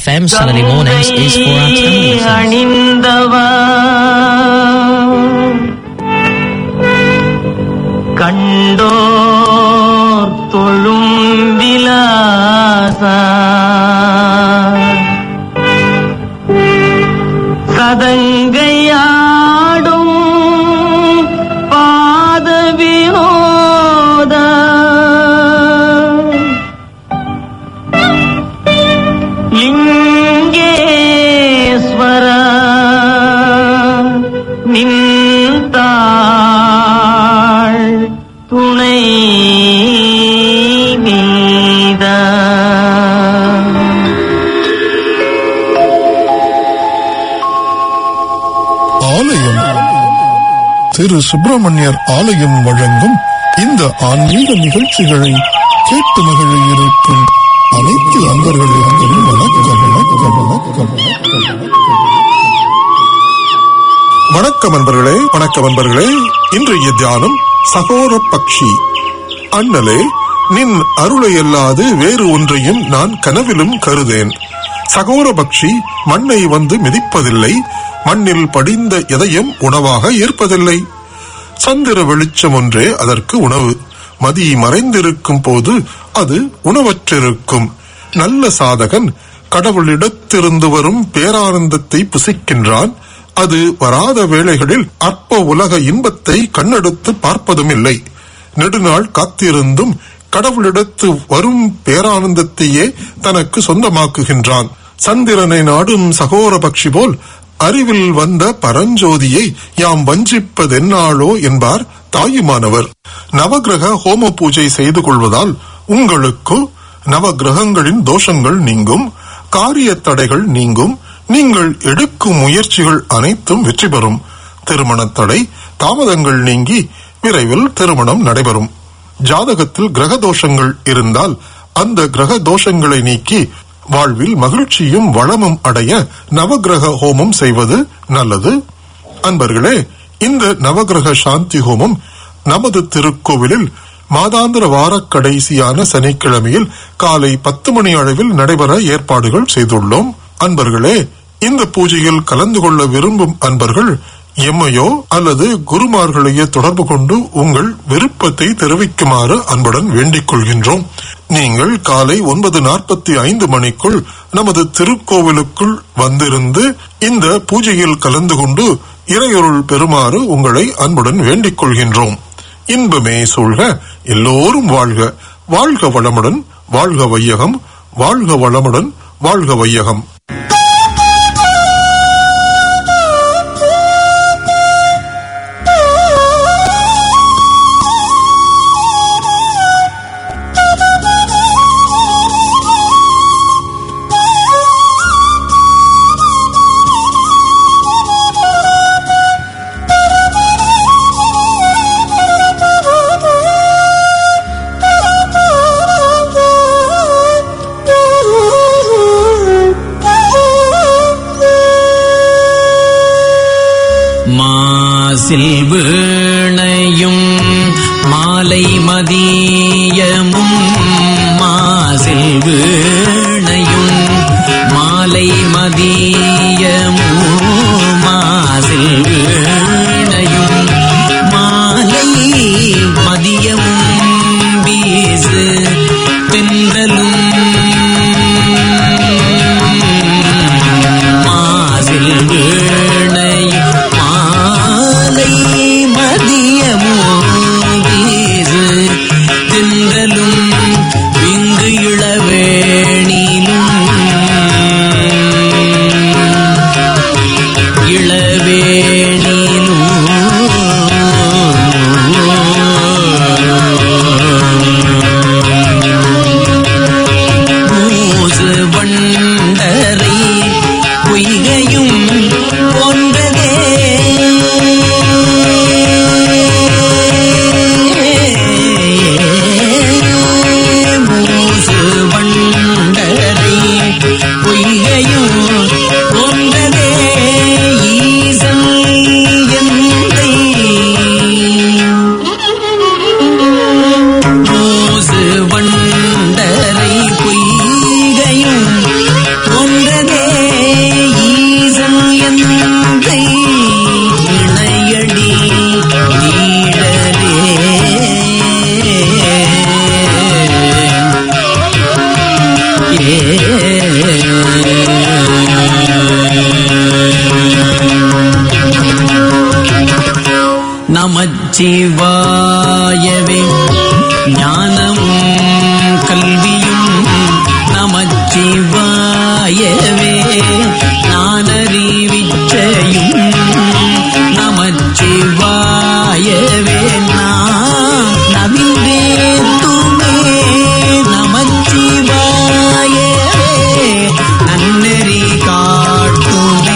FM Saturday mornings is for our Tamil listeners. அணிந்தவா கண்டோர் தொழும் விலாசா சதங்கையாடும் பாத வினோத லிங்கேஸ்வர நின்றாள் துணை நீத ஆலயம் திரு சுப்பிரமணியர் ஆலயம் வழங்கும் இந்த ஆன்மீக நிகழ்ச்சிகளை கேட்டு மகிழ இருக்கும் அனைத்து அன்பர்களுக்கும் வணக்கம் வணக்கம் வணக்கம் வணக்கம் வணக்கம் அன்பர்களே வணக்கம் அன்பர்களே இன்றைய தியானம் சகோர பக்ஷி அண்ணலே நின் அருளையல்லாது வேறு ஒன்றையும் நான் கனவிலும் கருதேன் சகோர பக்ஷி மண்ணை வந்து மிதிப்பதில்லை மண்ணில் படிந்த எதையும் உணவாக ஏற்பதில்லை சந்திர வெளிச்சம் ஒன்றே அதற்கு உணவு மதி மறைந்திருக்கும் போது அது உணவற்றிருக்கும் நல்ல சாதகன் கடவுளிடத்திருந்து வரும் பேரானந்தத்தை புசிக்கின்றான் அது வராத வேளைகளில் அற்ப உலக இன்பத்தை கண்ணெடுத்து பார்ப்பதும் இல்லை நெடுநாள் காத்திருந்தும் கடவுளிடத்து வரும் பேரானந்தத்தையே தனக்கு சொந்தமாக்குகின்றான் சந்திரனை நாடும் சகோர பக்ஷி போல் அறிவில் வந்த பரஞ்சோதியை யாம் வஞ்சிப்பதென்னாளோ என்பார் தாயுமானவர் நவகிரக ஹோம பூஜை செய்து கொள்வதால் உங்களுக்கு நவகிரகங்களின் தோஷங்கள் நீங்கும் காரிய தடைகள் நீங்கும் நீங்கள் எடுக்கும் முயற்சிகள் அனைத்தும் வெற்றி பெறும் திருமணத் தடை தாமதங்கள் நீங்கி விரைவில் திருமணம் நடைபெறும் ஜாதகத்தில் கிரக தோஷங்கள் இருந்தால் அந்த கிரக தோஷங்களை நீக்கி வாழ்வில் மகிழ்ச்சியும் வளமும் அடைய நவகிரக ஹோமம் செய்வது நல்லது அன்பர்களே இந்த நவகிரக சாந்தி ஹோமம் நமது திருக்கோவிலில் மாதாந்திர வார கடைசியான சனிக்கிழமையில் காலை பத்து மணி அளவில் நடைபெற ஏற்பாடுகள் செய்துள்ளோம் அன்பர்களே இந்த பூஜையில் கலந்து கொள்ள விரும்பும் அன்பர்கள் எம்மையோ அல்லது குருமார்களையோ தொடர்பு கொண்டு உங்கள் விருப்பத்தை தெரிவிக்குமாறு அன்புடன் வேண்டிக் கொள்கின்றோம் நீங்கள் காலை ஒன்பது நாற்பத்தி ஐந்து மணிக்குள் நமது திருக்கோவிலுக்குள் வந்திருந்து இந்த பூஜையில் கலந்து கொண்டு இறையொருள் பெறுமாறு உங்களை அன்புடன் வேண்டிக் கொள்கின்றோம் இன்பமே சூழ்க எல்லோரும் வாழ்க வாழ்க வளமுடன் வாழ்க வையகம் வாழ்க வளமுடன் வாழ்க வையகம் மாசில் வீணையும் மாலை மதியமும் மாசில் வீணையும் மாலை மதியமும் மாசில் வீணையும் மாலை மதியமும் வீசு தென்றலும் மாசில் வீணை மாலை மதியமோ வீசு தின்றலும் விங்கு இளவேணிலும் இளவேணிலும் மூசு வண்டரை பொய்கையும் ஒன்றதே மூசு வண்டரை பொய்கையும் ஒன்றதே ஈசன் எந்தை மூசு வண்டரை பொய்கையும் ஒன்றதே நமச்சிவாயவே ஞானமும் கல்வியும் நமச்சிவாயவே ஞானறிவிச்சையும் நமச்சிவாயவே நான் நவிந்தேத்துமே நமச்சிவாயவே நன்னெறி காட்டுமே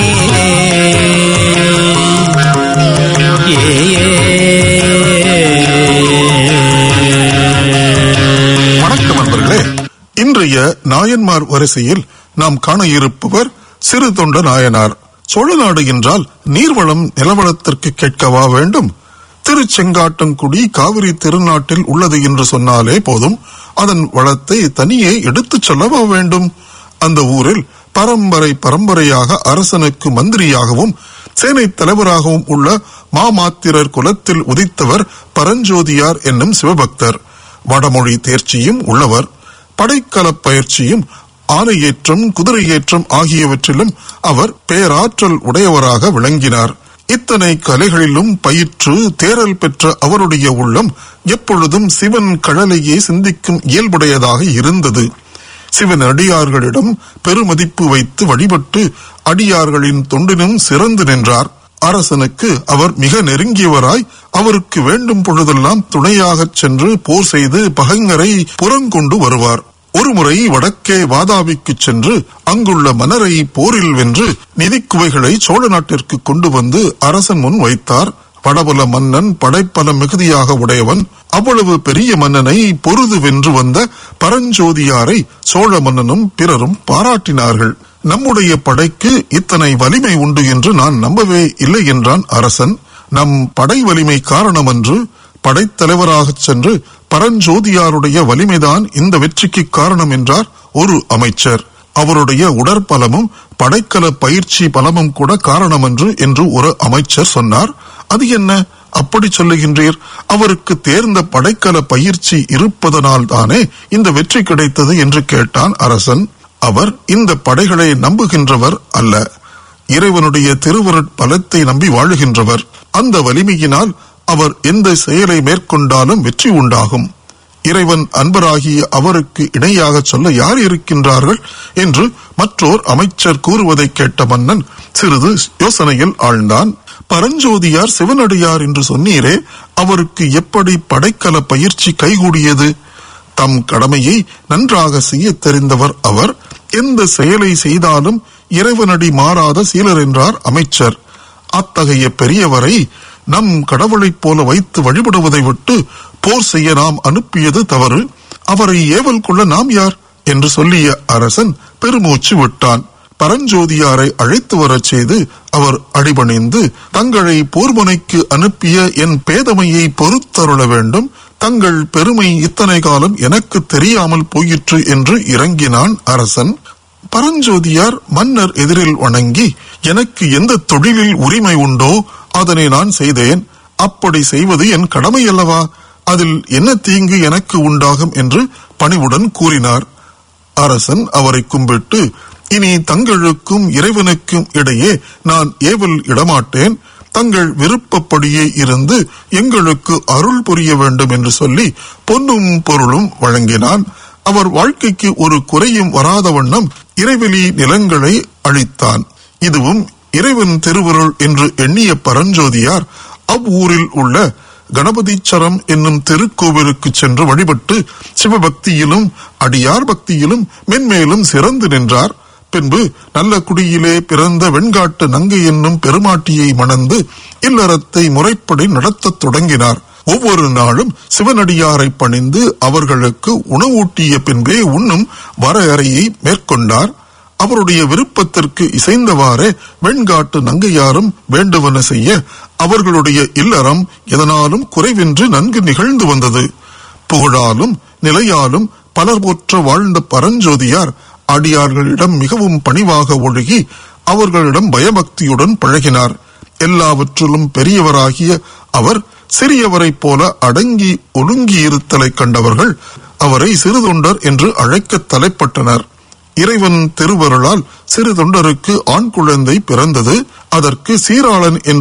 வணக்கம் நண்பர்களே இன்றைய நாயன்மார் வரிசையில் நாம் காண இருப்பவர் சிறு தொண்ட நாயனார் சோழநாடு என்றால் நீர்வளம் நிலவளத்திற்கு கேட்கவா வேண்டும் திருச்செங்காட்டங்குடி காவிரி திருநாட்டில் உள்ளது என்று சொன்னாலே போதும் அதன் வளத்தை தனியே எடுத்துச் சொல்லவா வேண்டும் அந்த ஊரில் பரம்பரை பரம்பரையாக அரசனுக்கு மந்திரியாகவும் சேனை தலைவராகவும் உள்ள மாமாத்திரர் குலத்தில் உதித்தவர் பரஞ்சோதியார் என்னும் சிவபக்தர் வடமொழி தேர்ச்சியும் உள்ளவர் படைக்கலப் பயிற்சியும் ஆனையேற்றம் குதிரையேற்றம் ஆகியவற்றிலும் அவர் பேராற்றல் உடையவராக விளங்கினார் இத்தனை கலைகளிலும் பயிற்று தேரல் பெற்ற அவருடைய உள்ளம் எப்பொழுதும் சிவன் கழலையே சிந்திக்கும் இயல்புடையதாக இருந்தது சிவன் அடியார்களிடம் பெருமதிப்பு வைத்து வழிபட்டு அடியார்களின் தொண்டினும் சிறந்து நின்றார் அரசனுக்கு அவர் மிக நெருங்கியவராய் அவருக்கு வேண்டும் பொழுதெல்லாம் துணையாகச் சென்று போர் செய்து பகைஞரை புறங்கொண்டு வருவார் ஒருமுறை வடக்கே வாதாபிக்குச் சென்று அங்குள்ள மன்னரை போரில் வென்று நிதிக்குவைகளை சோழ நாட்டிற்கு கொண்டு வந்து அரசன் முன் வைத்தார் வடபுல மன்னன் படைப்பல மிகுதியாக உடையவன் அவ்வளவு பெரிய மன்னனை பொருது வென்று வந்த பரஞ்சோதியாரை சோழ மன்னனும் பிறரும் பாராட்டினார்கள் நம்முடைய படைக்கு இத்தனை வலிமை உண்டு என்று நான் நம்பவே இல்லை என்றான் அரசன் நம் படை வலிமை காரணமன்று படைத்தலைவராகச் சென்று பரஞ்சோதியாருடைய வலிமைதான் இந்த வெற்றிக்கு காரணம் என்றார் ஒரு அமைச்சர் அவருடைய உடற்பலமும் படைக்கல பயிற்சி பலமும் கூட காரணமன்று என்று ஒரு அமைச்சர் சொன்னார் அது என்ன அப்படி சொல்லுகின்றீர் அவருக்கு தேர்ந்த படைக்கல பயிற்சி இருப்பதனால் தானே இந்த வெற்றி கிடைத்தது என்று கேட்டான் அரசன் அவர் இந்த படைகளை நம்புகின்றவர் அல்ல இறைவனுடைய திருவருட் பலத்தை நம்பி வாழுகின்றவர் அந்த வலிமையினால் அவர் எந்த செயலை மேற்கொண்டாலும் வெற்றி உண்டாகும் இறைவன் அன்பராகிய அவருக்கு இணையாக சொல்ல யார் இருக்கின்றார்கள் என்று மற்றோர் அமைச்சர் கூறுவதை கேட்ட மன்னன் சிறிது யோசனையில் ஆழ்ந்தான் பரஞ்சோதியார் சிவனடியார் என்று சொன்னீரே அவருக்கு எப்படி படைக்கல பயிற்சி கைகூடியது தம் கடமையை நன்றாக செய்ய தெரிந்தவர் அவர் எந்த செயலை செய்தாலும் இறைவனடி மாறாத சீலர் என்றார் அமைச்சர் அத்தகைய பெரியவரை நம் கடவுளைப் போல வைத்து வழிபடுவதை விட்டு போர் செய்ய நாம் அனுப்பியது தவறு அவரை ஏவல் கொள்ள நாம் யார் என்று சொல்லிய அரசன் பெருமூச்சு விட்டான் பரஞ்சோதியாரை அழைத்து வரச் செய்து அவர் அடிபணிந்து தங்களை போர்முனைக்கு அனுப்பிய என் பேதமையை பொறுத்தருள வேண்டும் தங்கள் பெருமை இத்தனை காலம் எனக்கு தெரியாமல் போயிற்று என்று இறங்கினான் அரசன் பரஞ்சோதியார் மன்னர் எதிரில் வணங்கி எனக்கு எந்த தொழிலில் உரிமை உண்டோ அதனை நான் செய்தேன் அப்படி செய்வது என் கடமை அல்லவா அதில் என்ன தீங்கு எனக்கு உண்டாகும் என்று பணிவுடன் கூறினார் அரசன் அவரை கும்பிட்டு இனி தங்களுக்கும் இறைவனுக்கும் இடையே நான் ஏவல் இடமாட்டேன் தங்கள் விருப்பப்படியே இருந்து எங்களுக்கு அருள் புரிய வேண்டும் என்று சொல்லி பொன்னும் பொருளும் வழங்கினான் அவர் வாழ்க்கைக்கு ஒரு குறையும் வராத வண்ணம் இறைவெளி நிலங்களை அளித்தான் இதுவும் இறைவன் திருவருள் என்று எண்ணிய பரஞ்சோதியார் அவ்வூரில் உள்ள கணபதீச்சரம் என்னும் திருக்கோவிலுக்கு சென்று வழிபட்டு சிவபக்தியிலும் அடியார் பக்தியிலும் மென்மேலும் சிறந்து நின்றார் பின்பு நல்ல குடியிலே பிறந்த வெண்காட்டு நங்கை என்னும் பெருமாட்டியை மணந்து இல்லறத்தை முறைப்படி நடத்தத் தொடங்கினார் ஒவ்வொரு நாளும் சிவனடியாரை பணிந்து அவர்களுக்கு உணவூட்டிய பின்பே உண்ணும் வரையறையை மேற்கொண்டார் அவருடைய விருப்பத்திற்கு இசைந்தவாறே வெண்காட்டு நங்கையாரும் வேண்டுவன செய்ய அவர்களுடைய இல்லறம் எதனாலும் குறைவின்றி நன்கு நிகழ்ந்து வந்தது புகழாலும் நிலையாலும் பலர் போற்ற வாழ்ந்த பரஞ்சோதியார் அடியார்களிடம் மிகவும் பணிவாக ஒழுகி அவர்களிடம் பயபக்தியுடன் பழகினார் எல்லாவற்றிலும் பெரியவராகிய அவர் சிறியவரைப் போல அடங்கி ஒழுங்கி இருத்தலைக் கண்டவர்கள் அவரை சிறு தொண்டர் என்று அழைக்க தலைப்பட்டனர் இறைவன் திருவருளால் சிறு தொண்டருக்கு ஆண் குழந்தை பிறந்தது அதற்கு சீராளன் என்று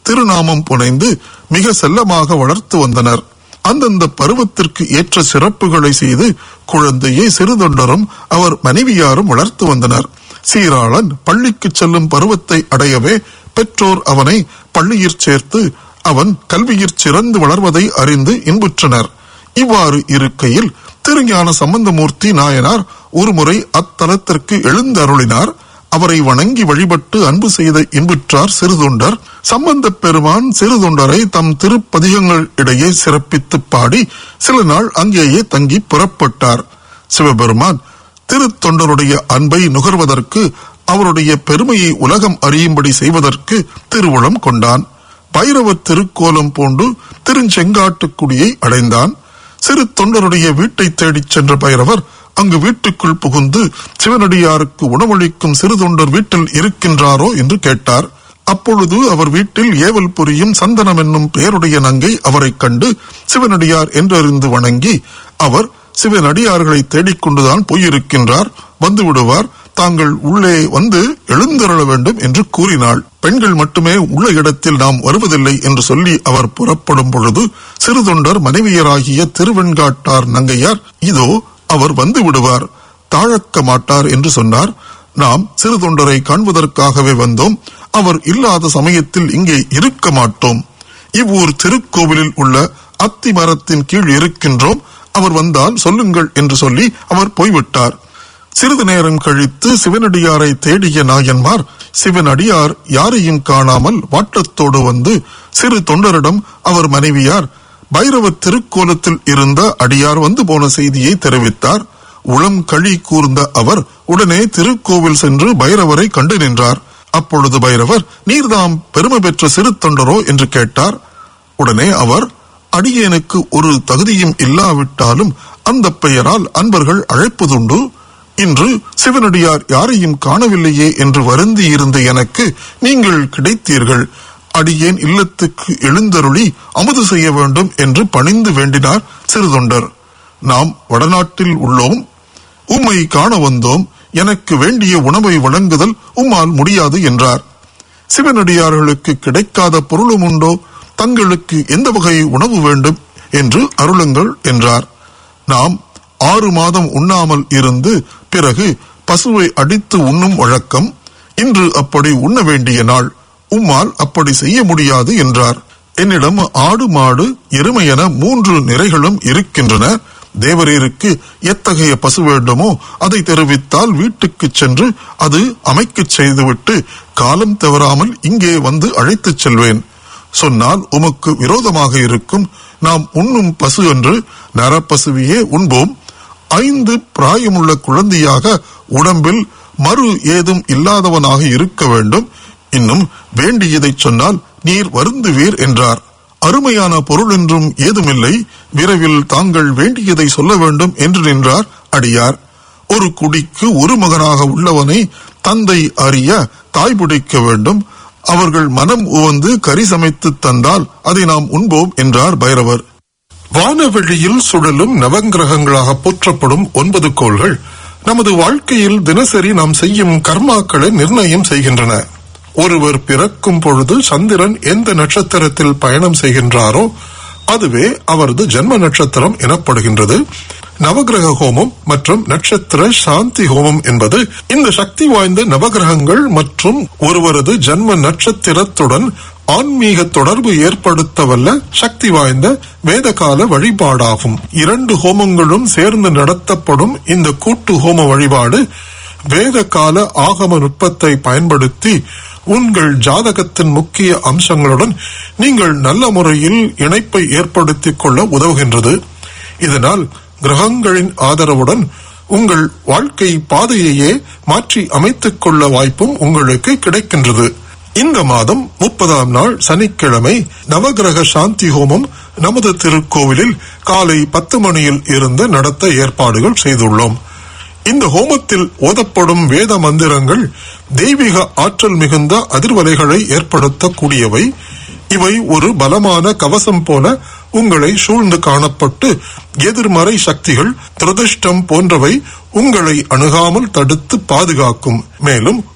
திருநாமம் புனைந்து மிக செல்லமாக வளர்த்து வந்தனர் அந்தந்த பருவத்திற்கு ஏற்ற சிறப்புகளை செய்து குழந்தையை சிறுதொண்டரும் அவர் மனைவியாரும் வளர்த்து வந்தனர் சீராளன் பள்ளிக்கு செல்லும் பருவத்தை அடையவே பெற்றோர் அவனை பள்ளியிற் சேர்த்து அவன் கல்வியிற் சிறந்து வளர்வதை அறிந்து இன்புற்றனர் இவ்வாறு இருக்கையில் திருஞான சம்பந்தமூர்த்தி நாயனார் ஒருமுறை அத்தலத்திற்கு எழுந்தருளினார் அவரை வணங்கி வழிபட்டு அன்பு செய்த இன்புற்றார் சிறுதொண்டர் சம்பந்தப் பெருமான் சிறுதொண்டரை தம் திருப்பதிகங்கள் இடையே சிறப்பித்து பாடி சில நாள் அங்கேயே தங்கி புறப்பட்டார் சிவபெருமான் திருத்தொண்டருடைய அன்பை நுகர்வதற்கு அவருடைய பெருமையை உலகம் அறியும்படி செய்வதற்கு திருவுளம் கொண்டான் பைரவர் திருக்கோலம் பூண்டு திருச்செங்காட்டுக்குடியை அடைந்தான் சிறு தொண்டருடைய வீட்டை தேடிச் சென்ற பைரவர் அங்கு வீட்டுக்குள் புகுந்து சிவனடியாருக்கு உணவளிக்கும் சிறு தொண்டர் வீட்டில் இருக்கின்றாரோ என்று கேட்டார் அப்பொழுது அவர் வீட்டில் ஏவல் புரியும் சந்தனம் என்னும் பெயருடைய நங்கை அவரைக் கண்டு சிவனடியார் என்றறிந்து வணங்கி அவர் சிவனடியார்களை தேடிக்கொண்டுதான் போயிருக்கின்றார் வந்து விடுவார் தாங்கள் உள்ளே வந்து எழுந்தருள வேண்டும் என்று கூறினாள் பெண்கள் மட்டுமே உள்ள இடத்தில் நாம் வருவதில்லை என்று சொல்லி அவர் புறப்படும் பொழுது சிறுதொண்டர் மனைவியராகிய திருவெண்காட்டார் நங்கையார் இதோ அவர் வந்து விடுவார் தாழக்க மாட்டார் என்று சொன்னார் நாம் சிறு தொண்டரை காண்பதற்காகவே வந்தோம் அவர் இல்லாத சமயத்தில் இங்கே இருக்க மாட்டோம் இவ்வூர் திருக்கோவிலில் உள்ள அத்தி மரத்தின் கீழ் இருக்கின்றோம் அவர் வந்தால் சொல்லுங்கள் என்று சொல்லி அவர் போய்விட்டார் சிறிது நேரம் கழித்து சிவனடியாரை தேடிய நாயன்மார் சிவனடியார் யாரையும் காணாமல் வாட்டத்தோடு வந்து சிறு தொண்டரிடம் அவர் மனைவியார் பைரவ திருக்கோலத்தில் இருந்த அடியார் வந்து போன செய்தியை தெரிவித்தார் உளம் கழி கூர்ந்த அவர் உடனே திருக்கோவில் சென்று பைரவரை கண்டு நின்றார் அப்பொழுது பைரவர் நீர்தாம் பெருமை பெற்ற சிறு தொண்டரோ என்று கேட்டார் உடனே அவர் அடியேனுக்கு ஒரு தகுதியும் இல்லாவிட்டாலும் அந்த பெயரால் அன்பர்கள் அழைப்பதுண்டு இன்று சிவனடியார் யாரையும் காணவில்லையே என்று வருந்தி இருந்த எனக்கு நீங்கள் கிடைத்தீர்கள் அடியேன் இல்லத்துக்கு எழுந்தருளி அமுது செய்ய வேண்டும் என்று பணிந்து வேண்டினார் சிறுதொண்டர் நாம் வடநாட்டில் உள்ளோம் உம்மை காண வந்தோம் எனக்கு வேண்டிய உணவை வழங்குதல் உம்மால் முடியாது என்றார் சிவனடியார்களுக்கு கிடைக்காத பொருளும் உண்டோ தங்களுக்கு எந்த வகை உணவு வேண்டும் என்று அருளுங்கள் என்றார் நாம் ஆறு மாதம் உண்ணாமல் இருந்து பிறகு பசுவை அடித்து உண்ணும் வழக்கம் இன்று அப்படி உண்ண வேண்டிய நாள் உம்மால் அப்படி செய்ய முடியாது என்றார் என்னிடம் ஆடு மாடு எருமை என மூன்று நிறைகளும் இருக்கின்றன தேவரீருக்கு எத்தகைய பசு வேண்டுமோ அதை தெரிவித்தால் வீட்டுக்கு சென்று அது அமைக்கச் செய்துவிட்டு காலம் தவறாமல் இங்கே வந்து அழைத்துச் செல்வேன் சொன்னால் உமக்கு விரோதமாக இருக்கும் நாம் உண்ணும் பசு என்று நரப்பசுவையே உண்போம் ஐந்து பிராயமுள்ள குழந்தையாக உடம்பில் மறு ஏதும் இல்லாதவனாக இருக்க வேண்டும் இன்னும் வேண்டியதை சொன்னால் நீர் வருந்துவீர் என்றார் அருமையான பொருள் என்றும் ஏதுமில்லை விரைவில் தாங்கள் வேண்டியதை சொல்ல வேண்டும் என்று நின்றார் அடியார் ஒரு குடிக்கு ஒரு மகனாக உள்ளவனை தந்தை அறிய தாய் பிடிக்க வேண்டும் அவர்கள் மனம் உவந்து கறி சமைத்து தந்தால் அதை நாம் உண்போம் என்றார் பைரவர் வானவெளியில் சுழலும் நவங்கிரகங்களாக போற்றப்படும் ஒன்பது கோள்கள் நமது வாழ்க்கையில் தினசரி நாம் செய்யும் கர்மாக்களை நிர்ணயம் செய்கின்றன ஒருவர் பிறக்கும் பொழுது சந்திரன் எந்த நட்சத்திரத்தில் பயணம் செய்கின்றாரோ அதுவே அவரது ஜென்ம நட்சத்திரம் எனப்படுகின்றது நவகிரக ஹோமம் மற்றும் நட்சத்திர சாந்தி ஹோமம் என்பது இந்த சக்தி வாய்ந்த நவகிரகங்கள் மற்றும் ஒருவரது ஜென்ம நட்சத்திரத்துடன் ஆன்மீக தொடர்பு ஏற்படுத்த வல்ல சக்தி வாய்ந்த வேதகால வழிபாடாகும் இரண்டு ஹோமங்களும் சேர்ந்து நடத்தப்படும் இந்த கூட்டு ஹோம வழிபாடு வேத கால ஆகம நுட்பத்தை பயன்படுத்தி உங்கள் ஜாதகத்தின் முக்கிய அம்சங்களுடன் நீங்கள் நல்ல முறையில் இணைப்பை ஏற்படுத்திக் கொள்ள உதவுகின்றது இதனால் கிரகங்களின் ஆதரவுடன் உங்கள் வாழ்க்கை பாதையையே மாற்றி அமைத்துக் கொள்ள வாய்ப்பும் உங்களுக்கு கிடைக்கின்றது இந்த மாதம் முப்பதாம் நாள் சனிக்கிழமை நவகிரக சாந்தி ஹோமம் நமது திருக்கோவிலில் காலை பத்து மணியில் இருந்து நடத்த ஏற்பாடுகள் செய்துள்ளோம் இந்த ஹோமத்தில் ஓதப்படும் வேத மந்திரங்கள் தெய்வீக ஆற்றல் மிகுந்த அதிர்வலைகளை ஏற்படுத்தக்கூடியவை இவை ஒரு பலமான கவசம் போல உங்களை சூழ்ந்து காணப்பட்டு எதிர்மறை சக்திகள் துரதிருஷ்டம் போன்றவை உங்களை அணுகாமல் தடுத்து பாதுகாக்கும் மேலும்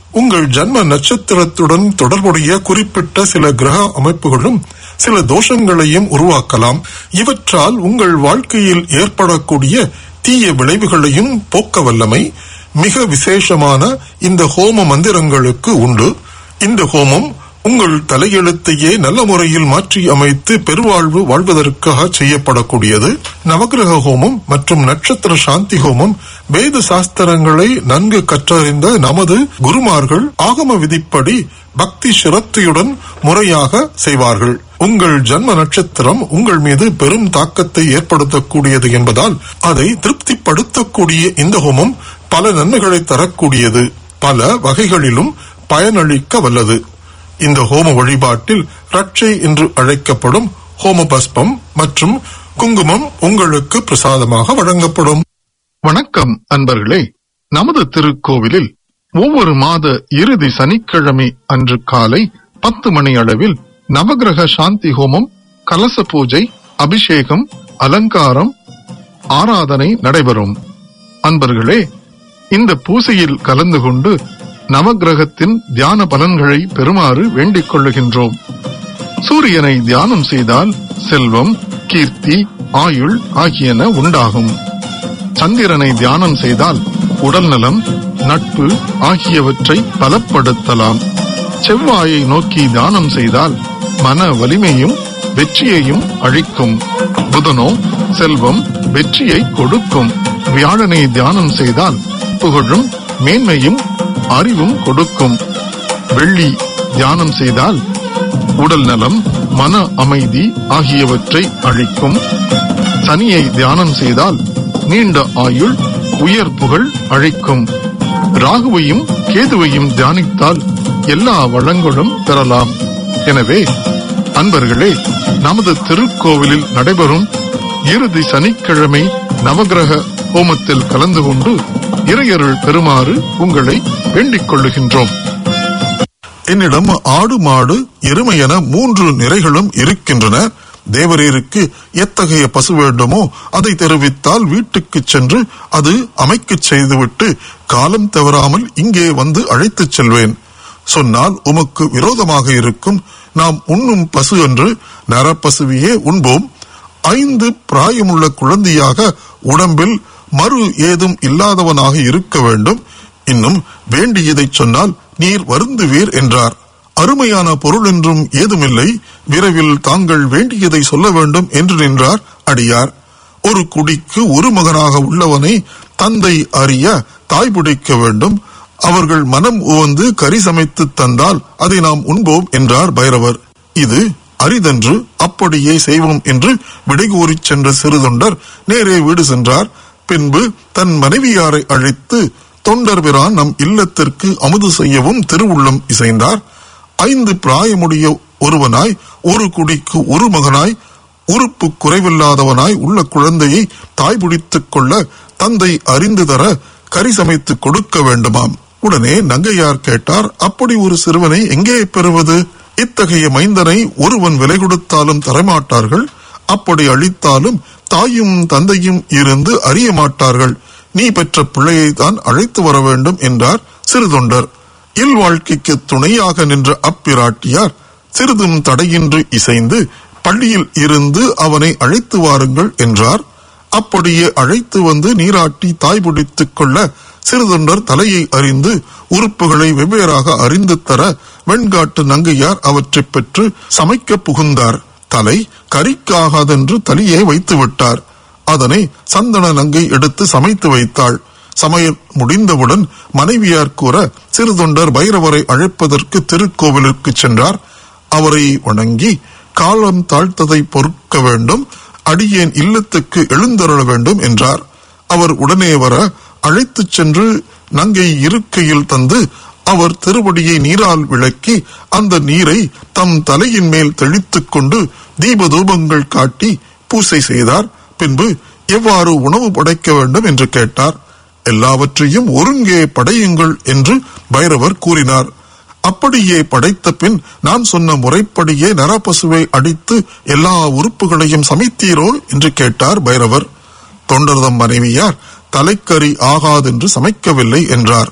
உங்கள் ஜன்ம நட்சத்திரத்துடன் தொடர்புடைய குறிப்பிட்ட சில கிரக அமைப்புகளும் சில தோஷங்களையும் உருவாக்கலாம் இவற்றால் உங்கள் வாழ்க்கையில் ஏற்படக்கூடிய தீய விளைவுகளையும் போக்க வல்லமை மிக விசேஷமான இந்த ஹோம மந்திரங்களுக்கு உண்டு இந்த ஹோமம் உங்கள் தலையெழுத்தையே நல்ல முறையில் மாற்றி அமைத்து பெருவாழ்வு வாழ்வதற்காக செய்யப்படக்கூடியது நவகிரக ஹோமம் மற்றும் நட்சத்திர சாந்தி ஹோமம் வேத சாஸ்திரங்களை நன்கு கற்றறிந்த நமது குருமார்கள் ஆகம விதிப்படி பக்தி சிரத்தையுடன் முறையாக செய்வார்கள் உங்கள் ஜன்ம நட்சத்திரம் உங்கள் மீது பெரும் தாக்கத்தை ஏற்படுத்தக்கூடியது என்பதால் அதை திருப்திப்படுத்தக்கூடிய இந்த ஹோமம் பல நன்மைகளை தரக்கூடியது பல வகைகளிலும் பயனளிக்க வல்லது இந்த ஹோம வழிபாட்டில் ரட்சை என்று அழைக்கப்படும் ஹோம பஸ்பம் மற்றும் குங்குமம் உங்களுக்கு பிரசாதமாக வழங்கப்படும் வணக்கம் அன்பர்களே நமது திருக்கோவிலில் ஒவ்வொரு மாத இறுதி சனிக்கிழமை அன்று காலை பத்து மணி அளவில் நவகிரக சாந்தி ஹோமம் கலச பூஜை அபிஷேகம் அலங்காரம் ஆராதனை நடைபெறும் அன்பர்களே இந்த பூசையில் கலந்து கொண்டு நவகிரகத்தின் தியான பலன்களை பெறுமாறு வேண்டிக் கொள்ளுகின்றோம் சூரியனை தியானம் செய்தால் செல்வம் கீர்த்தி ஆயுள் ஆகியன உண்டாகும் சந்திரனை தியானம் செய்தால் உடல் நலம் நட்பு ஆகியவற்றை பலப்படுத்தலாம் செவ்வாயை நோக்கி தியானம் செய்தால் மன வலிமையும் வெற்றியையும் அழிக்கும் புதனோ செல்வம் வெற்றியை கொடுக்கும் வியாழனை தியானம் செய்தால் புகழும் மேன்மையும் அறிவும் கொடுக்கும் வெள்ளி தியானம் செய்தால் உடல் நலம் மன அமைதி ஆகியவற்றை அழிக்கும் சனியை தியானம் செய்தால் நீண்ட ஆயுள் உயர் புகழ் அழிக்கும் ராகுவையும் கேதுவையும் தியானித்தால் எல்லா வளங்களும் பெறலாம் எனவே அன்பர்களே நமது திருக்கோவிலில் நடைபெறும் இறுதி சனிக்கிழமை நவகிரக ஹோமத்தில் கலந்து கொண்டு இறையருள் பெறுமாறு உங்களை வேண்டிக் கொள்ளுகின்றோம் என்னிடம் ஆடு மாடு எருமை என மூன்று நிறைகளும் இருக்கின்றன தேவரீருக்கு எத்தகைய பசு வேண்டுமோ அதை தெரிவித்தால் வீட்டுக்கு சென்று அது அமைக்கச் செய்துவிட்டு காலம் தவறாமல் இங்கே வந்து அழைத்துச் செல்வேன் சொன்னால் உமக்கு விரோதமாக இருக்கும் நாம் உண்ணும் பசு என்று நரப்பசுவையே உண்போம் ஐந்து பிராயமுள்ள குழந்தையாக உடம்பில் மறு ஏதும் இல்லாதவனாக இருக்க வேண்டும் இன்னும் வேண்டியதைச் சொன்னால் நீர் வருந்துவீர் என்றார் அருமையான பொருள் என்றும் ஏதுமில்லை விரைவில் தாங்கள் வேண்டியதை சொல்ல வேண்டும் என்று நின்றார் அடியார் ஒரு குடிக்கு ஒரு மகனாக உள்ளவனை தந்தை அறிய தாய் பிடிக்க வேண்டும் அவர்கள் மனம் உவந்து கறி சமைத்து தந்தால் அதை நாம் உண்போம் என்றார் பைரவர் இது அரிதன்று அப்படியே செய்வோம் என்று விடைகூறி சென்ற சிறுதொண்டர் நேரே வீடு சென்றார் பின்பு தன் மனைவியாரை அழைத்து தொண்டர் பிரான் நம் இல்லத்திற்கு அமுது செய்யவும் திருவுள்ளம் இசைந்தார் ஐந்து பிராயமுடைய ஒருவனாய் ஒரு குடிக்கு ஒரு மகனாய் உறுப்பு குறைவில்லாதவனாய் உள்ள குழந்தையை தாய் பிடித்துக் கொள்ள தந்தை அறிந்து தர கறி சமைத்து கொடுக்க வேண்டுமாம் உடனே நங்கையார் கேட்டார் அப்படி ஒரு சிறுவனை எங்கே பெறுவது இத்தகைய மைந்தனை ஒருவன் விலை கொடுத்தாலும் தரமாட்டார்கள் அப்படி அழித்தாலும் தாயும் தந்தையும் இருந்து அறிய மாட்டார்கள் நீ பெற்ற பிள்ளையை தான் அழைத்து வர வேண்டும் என்றார் சிறுதொண்டர் இல்வாழ்க்கைக்கு துணையாக நின்ற அப்பிராட்டியார் சிறிதும் தடையின்றி இசைந்து பள்ளியில் இருந்து அவனை அழைத்து வாருங்கள் என்றார் அப்படியே அழைத்து வந்து நீராட்டி தாய் பிடித்துக் கொள்ள சிறுதொண்டர் தலையை அறிந்து உறுப்புகளை வெவ்வேறாக அறிந்து தர வெண்காட்டு நங்கையார் அவற்றைப் பெற்று சமைக்க புகுந்தார் தலை கறிக்காகாதென்று தலையே வைத்து விட்டார் அதனை சந்தன நங்கை எடுத்து சமைத்து வைத்தாள் சமையல் முடிந்தவுடன் மனைவியார் கூற சிறுதொண்டர் பைரவரை அழைப்பதற்கு திருக்கோவிலுக்கு சென்றார் அவரை வணங்கி காலம் தாழ்த்ததை பொறுக்க வேண்டும் அடியேன் இல்லத்துக்கு எழுந்தருள வேண்டும் என்றார் அவர் உடனே வர அழைத்துச் சென்று நங்கை இருக்கையில் தந்து அவர் திருவடியை நீரால் விளக்கி அந்த நீரை தம் தலையின் மேல் தெளித்துக் கொண்டு தீப தூபங்கள் காட்டி பூசை செய்தார் பின்பு எவ்வாறு உணவு படைக்க வேண்டும் என்று கேட்டார் எல்லாவற்றையும் ஒருங்கே படையுங்கள் என்று பைரவர் கூறினார் அப்படியே படைத்த பின் நான் சொன்ன முறைப்படியே நரபசுவை அடித்து எல்லா உறுப்புகளையும் சமைத்தீரோ என்று கேட்டார் பைரவர் தொண்டர்தம் மனைவியார் தலைக்கறி ஆகாதென்று சமைக்கவில்லை என்றார்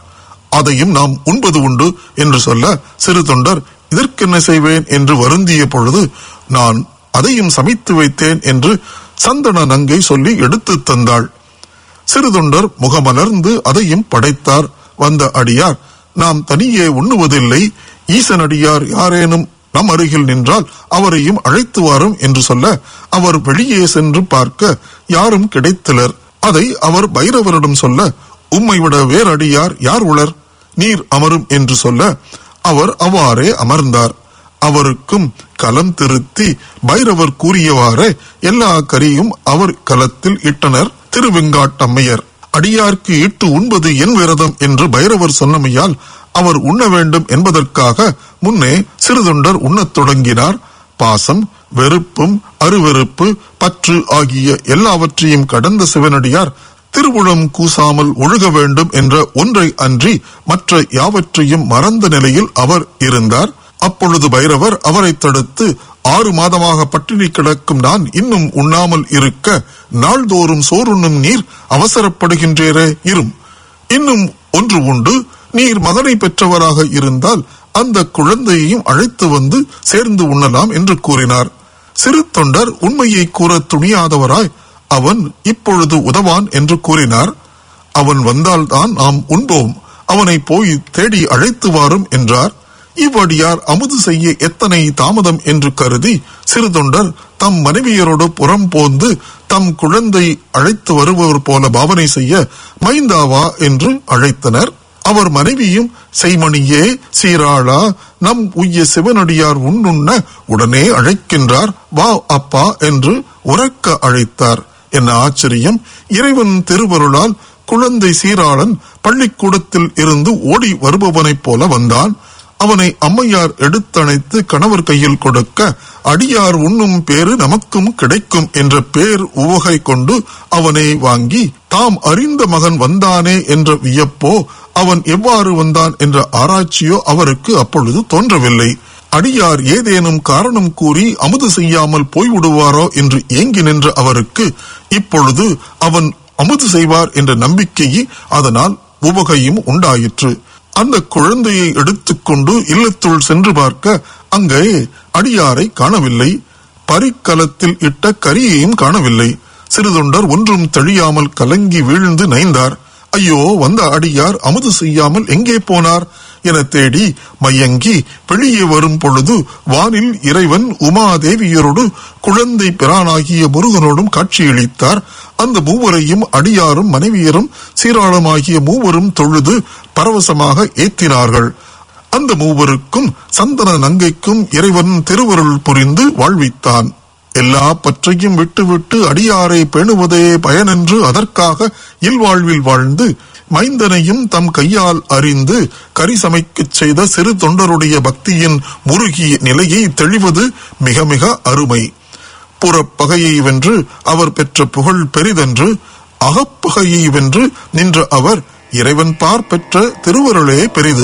அதையும் நாம் உண்பது உண்டு என்று சொல்ல சிறு தொண்டர் இதற்கென்ன செய்வேன் என்று வருந்திய பொழுது நான் அதையும் சமைத்து வைத்தேன் என்று சந்தன நங்கை சொல்லி எடுத்துத் தந்தாள் சிறு தொண்டர் முகமலர்ந்து அதையும் படைத்தார் வந்த அடியார் நாம் தனியே உண்ணுவதில்லை ஈசனடியார் யாரேனும் நம் அருகில் நின்றால் அவரையும் அழைத்து வாரும் என்று சொல்ல அவர் வெளியே சென்று பார்க்க யாரும் கிடைத்தலர் அதை அவர் பைரவரிடம் சொல்ல உம்மை விட வேறடியார் யார் உளர் நீர் அமரும் என்று சொல்ல அவர் அவ்வாறே அமர்ந்தார் அவருக்கும் கலம் திருத்தி பைரவர் கூறியவாறே எல்லா கரியும் அவர் கலத்தில் இட்டனர் திருவெங்காட்டம்மையர் அடியார்க்கு இட்டு உண்பது என் விரதம் என்று பைரவர் சொன்னமையால் அவர் உண்ண வேண்டும் என்பதற்காக முன்னே சிறுதொண்டர் உண்ணத் தொடங்கினார் பாசம் வெறுப்பும் அருவெறுப்பு பற்று ஆகிய எல்லாவற்றையும் கடந்த சிவனடியார் திருவுளம் கூசாமல் ஒழுக வேண்டும் என்ற ஒன்றை அன்றி மற்ற யாவற்றையும் மறந்த நிலையில் அவர் இருந்தார் அப்பொழுது பைரவர் அவரை தடுத்து ஆறு மாதமாக பட்டினி கிடக்கும் நான் இன்னும் உண்ணாமல் இருக்க நாள்தோறும் சோறுண்ணும் நீர் அவசரப்படுகின்றேரே இரும் இன்னும் ஒன்று உண்டு நீர் மகனை பெற்றவராக இருந்தால் அந்த குழந்தையையும் அழைத்து வந்து சேர்ந்து உண்ணலாம் என்று கூறினார் சிறு தொண்டர் உண்மையை கூற துணியாதவராய் அவன் இப்பொழுது உதவான் என்று கூறினார் அவன் வந்தால்தான் நாம் உண்போம் அவனை போய் தேடி அழைத்து வாரும் என்றார் இவ்வடியார் அமுது செய்ய எத்தனை தாமதம் என்று கருதி சிறு தொண்டர் தம் மனைவியரோடு புறம் போந்து தம் குழந்தை அழைத்து வருபவர் போல பாவனை செய்ய மைந்தாவா என்று அழைத்தனர் அவர் மனைவியும் செய்மணியே சீராளா நம் உய்ய சிவனடியார் உண்ணுண்ண உடனே அழைக்கின்றார் வா அப்பா என்று உறக்க அழைத்தார் என்ன ஆச்சரியம் இறைவன் திருவருளால் குழந்தை சீராளன் பள்ளிக்கூடத்தில் இருந்து ஓடி வருபவனைப் போல வந்தான் அவனை அம்மையார் எடுத்தணைத்து கணவர் கையில் கொடுக்க அடியார் உண்ணும் பேரு நமக்கும் கிடைக்கும் என்ற பேர் உவகை கொண்டு அவனை வாங்கி தாம் அறிந்த மகன் வந்தானே என்ற வியப்போ அவன் எவ்வாறு வந்தான் என்ற ஆராய்ச்சியோ அவருக்கு அப்பொழுது தோன்றவில்லை அடியார் ஏதேனும் காரணம் கூறி அமுது செய்யாமல் போய்விடுவாரோ என்று ஏங்கி நின்ற அவருக்கு இப்பொழுது அவன் அமுது செய்வார் என்ற நம்பிக்கை அதனால் உவகையும் உண்டாயிற்று அந்த குழந்தையை எடுத்துக்கொண்டு இல்லத்துள் சென்று பார்க்க அங்கே அடியாரை காணவில்லை பரிக்கலத்தில் இட்ட கரியையும் காணவில்லை சிறுதொண்டர் ஒன்றும் தெளியாமல் கலங்கி வீழ்ந்து நைந்தார் ஐயோ வந்த அடியார் அமுது செய்யாமல் எங்கே போனார் என தேடி மையங்கி வெளியே வரும் பொழுது வானில் இறைவன் உமாதேவியரோடு குழந்தை பிரானாகிய முருகனோடும் காட்சியளித்தார் அந்த மூவரையும் அடியாரும் மனைவியரும் சீராளமாகிய மூவரும் தொழுது பரவசமாக ஏத்தினார்கள் அந்த மூவருக்கும் சந்தன நங்கைக்கும் இறைவன் திருவருள் புரிந்து வாழ்வித்தான் எல்லா பற்றையும் விட்டுவிட்டு அடியாரை பேணுவதே பயனென்று அதற்காக இல்வாழ்வில் வாழ்ந்து மைந்தனையும் தம் கையால் அறிந்து கரி சமைக்கச் செய்த சிறு தொண்டருடைய பக்தியின் முருகிய நிலையை தெளிவது மிக மிக அருமை புறப்பகையை வென்று அவர் பெற்ற புகழ் பெரிதென்று அகப்பகையை வென்று நின்ற அவர் இறைவன் பார் பெற்ற திருவருளே பெரிது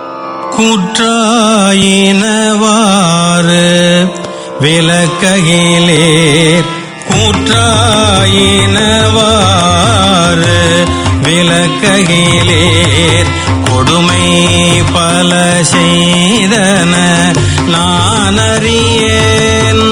கூற்றாயினவாறு விளக்ககிலேர் கூற்றாயினவாறு விளக்ககிலேர் கொடுமை பல செய்தன நான் அறியேன்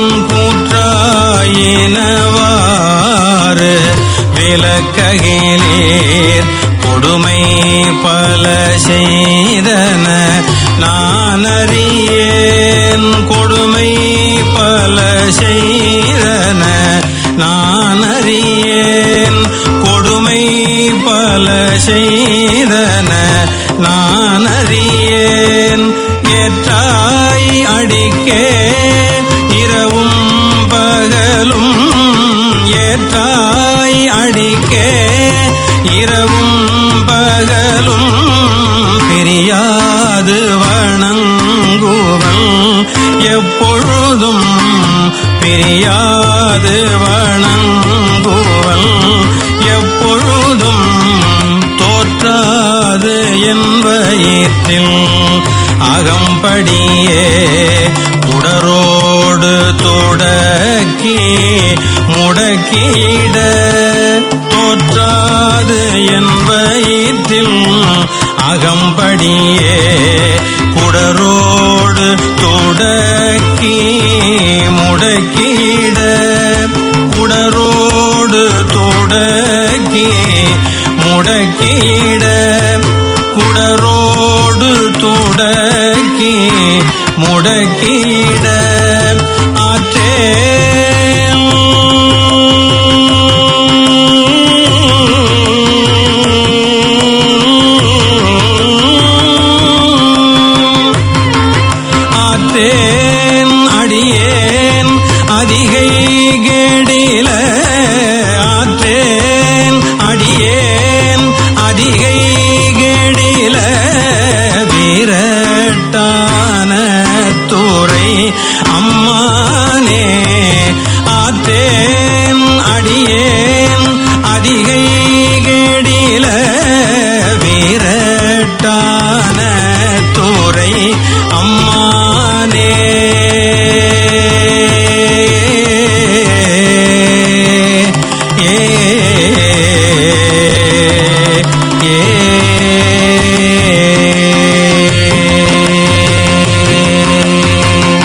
கூற்றாயினவாறு விளக்ககிலேர் கொடுமை பல செய்தன நான் அறியேன் கொடுமை பல செய்தன நான் அறியேன் கொடுமை பல செய்தன நான் அறியேன் ஏற்றாய் அடிக்கே இரவும் பகலும் ஏற்றாய் அடிக்கே இரவும் பகலும் பிரியாது வணங்குவல் எப்பொழுதும் பிரியாது வணங்குவல் எப்பொழுதும் தோற்றாது என்பயிற்றில் அகம்படியே உடரோடு தொடக்கி முடக்கிட தோற்றாது என்பயிற்றில் அகம்படியே குடரோடு தொடக்கி முடக்கிட குடரோடு தொடக்கி முடக்கிட குடரோடு தொடக்கி முடக்கிட ஆற்றேன் ஆத்தேன் அடியேன் அதிகை கேடில ஆற்றேன் அடியேன் அதிகை கேடில வீரட்டான துறை அம்மானே ஆற்றேன் அடியேன் அதிகை கேடில வீரட்டான துறை அம்மானே ஏ ஏ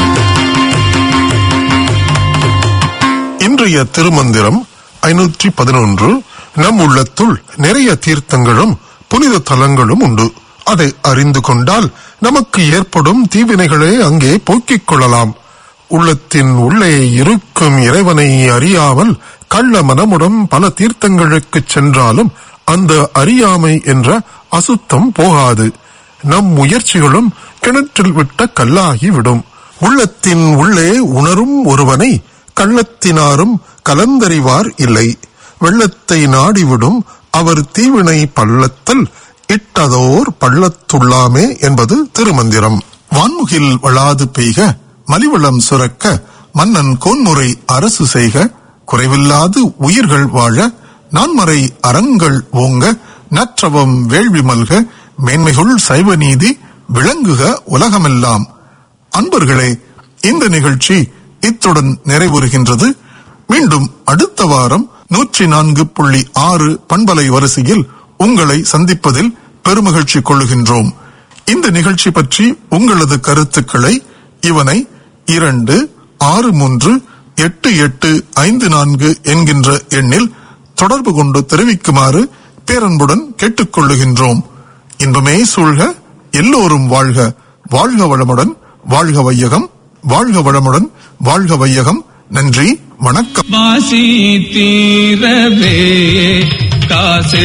இன்றைய திருமந்திரம் ஐநூற்றி பதினொன்று நம் உள்ளத்துள் நிறைய தீர்த்தங்களும் புனித தலங்களும் உண்டு அதை அறிந்து கொண்டால் நமக்கு ஏற்படும் தீவினைகளை அங்கே போக்கிக் கொள்ளலாம் உள்ளத்தின் உள்ளே இருக்கும் இறைவனை அறியாமல் கள்ள மனமுடன் பல தீர்த்தங்களுக்கு சென்றாலும் அந்த அறியாமை என்ற அசுத்தம் போகாது நம் முயற்சிகளும் கிணற்றில் விட்ட கல்லாகி விடும் உள்ளத்தின் உள்ளே உணரும் ஒருவனை கள்ளத்தினாரும் கலந்தறிவார் இல்லை வெள்ளத்தை நாடிவிடும் அவர் தீவினை பள்ளத்தல் இட்டதோர் பள்ளத்துள்ளாமே என்பது திருமந்திரம் வான்முகில் வளாது பெய்க மலிவளம் சுரக்க மன்னன் கோன்முறை அரசு செய்க குறைவில்லாது உயிர்கள் வாழ நான்மறை அறங்கள் ஓங்க நற்றவம் வேள்வி மல்க மேன்மைகுள் சைவ நீதி விளங்குக உலகமெல்லாம் அன்பர்களே இந்த நிகழ்ச்சி இத்துடன் நிறைவுறுகின்றது மீண்டும் அடுத்த வாரம் நூற்றி நான்கு புள்ளி ஆறு பண்பலை வரிசையில் உங்களை சந்திப்பதில் பெருமகிழ்ச்சி கொள்ளுகின்றோம் இந்த நிகழ்ச்சி பற்றி உங்களது கருத்துக்களை இவனை இரண்டு ஆறு மூன்று எட்டு எட்டு ஐந்து நான்கு என்கின்ற எண்ணில் தொடர்பு கொண்டு தெரிவிக்குமாறு பேரன்புடன் கேட்டுக்கொள்ளுகின்றோம் இன்பமே சூழ்க எல்லோரும் வாழ்க வாழ்க வளமுடன் வாழ்க வையகம் வாழ்க வளமுடன் வாழ்க வையகம் நன்றி வணக்கம் வாசி தீரவே காசு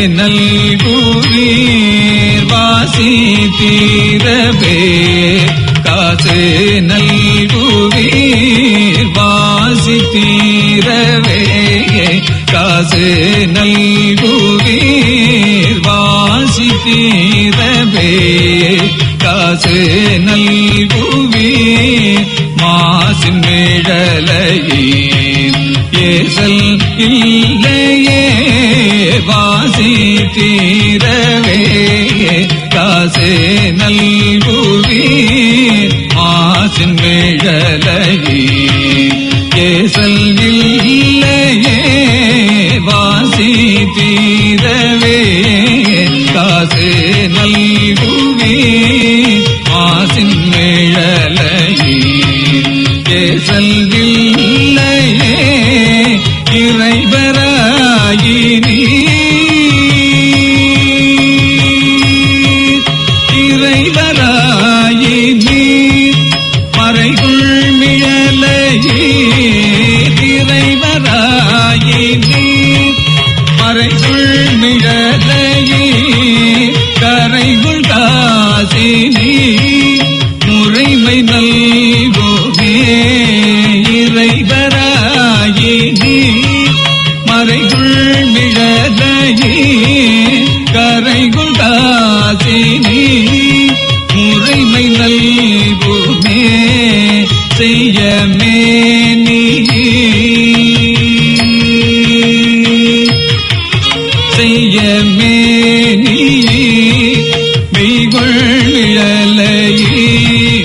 நல்குவீர் வாசி தீரவே காசு நல்குவீர் வாசி தீரவே காசு நல்குவீர் வாசி தீரவே காசு நல்குவீர் மாசின் மிழலையீர் ஏசல் இல்லையே வாசி தீரவே காசு நல்குவீர் மாசின் மிழலையீர் ஏசல் இல்லையே வாசி தீரவே காசு நல்குவீர் மாசின் மிழலையீர் ஏசல் இல்லையே இறைவராயினி இறைவராயினி மறைகுள் மிழலையே இறைவராயினி மறைகுள் மிழலையே கரைகுள் காசினி முறைமை நல்கோமே இறைவராயினி மறைகுள் மிழலையே கரைகுள் காசினி முறைமை நல்குமே செய்யமே